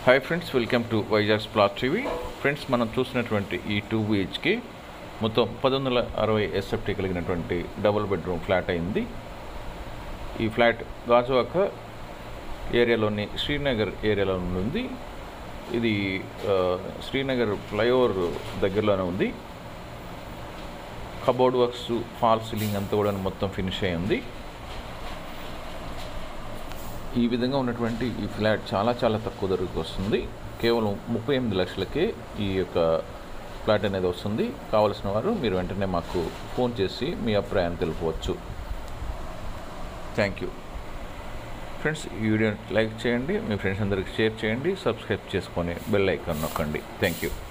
hi friends welcome to Vizag splat TV friends మనం చూసినటువంటి ఈ టూ బిహెచ్కి మొత్తం పది వందల అరవై ఎస్ఎఫ్టీ కలిగినటువంటి డబుల్ బెడ్రూమ్ ఫ్లాట్ అయింది ఈ ఫ్లాట్ గాజువాక ఏరియాలోని శ్రీనగర్ ఏరియాలో ఉంది ఇది ఆ, శ్రీనగర్ ఫ్లైఓవర్ దగ్గరలోనే ఉంది కబోర్డ్ వర్క్స్ ఫాల్ సీలింగ్ అంతా కూడా మొత్తం ఫినిష్ అయి ఉంది ఈ విధంగా ఉన్నటువంటి ఈ ఫ్లాట్ చాలా చాలా తక్కువ ధరకు వస్తుంది కేవలం ముప్పై ఎనిమిది లక్షలకే ఈ యొక్క ఫ్లాట్ అనేది వస్తుంది కావలసిన వారు మీరు వెంటనే మాకు ఫోన్ చేసి మీ అభిప్రాయాన్ని తెలుపవచ్చు థ్యాంక్ యూ ఫ్రెండ్స్ ఈ వీడియోని లైక్ చేయండి మీ ఫ్రెండ్స్ అందరికి షేర్ చేయండి సబ్స్క్రైబ్ చేసుకొని బెల్ ఐకాన్ నొక్కండి థ్యాంక్ యూ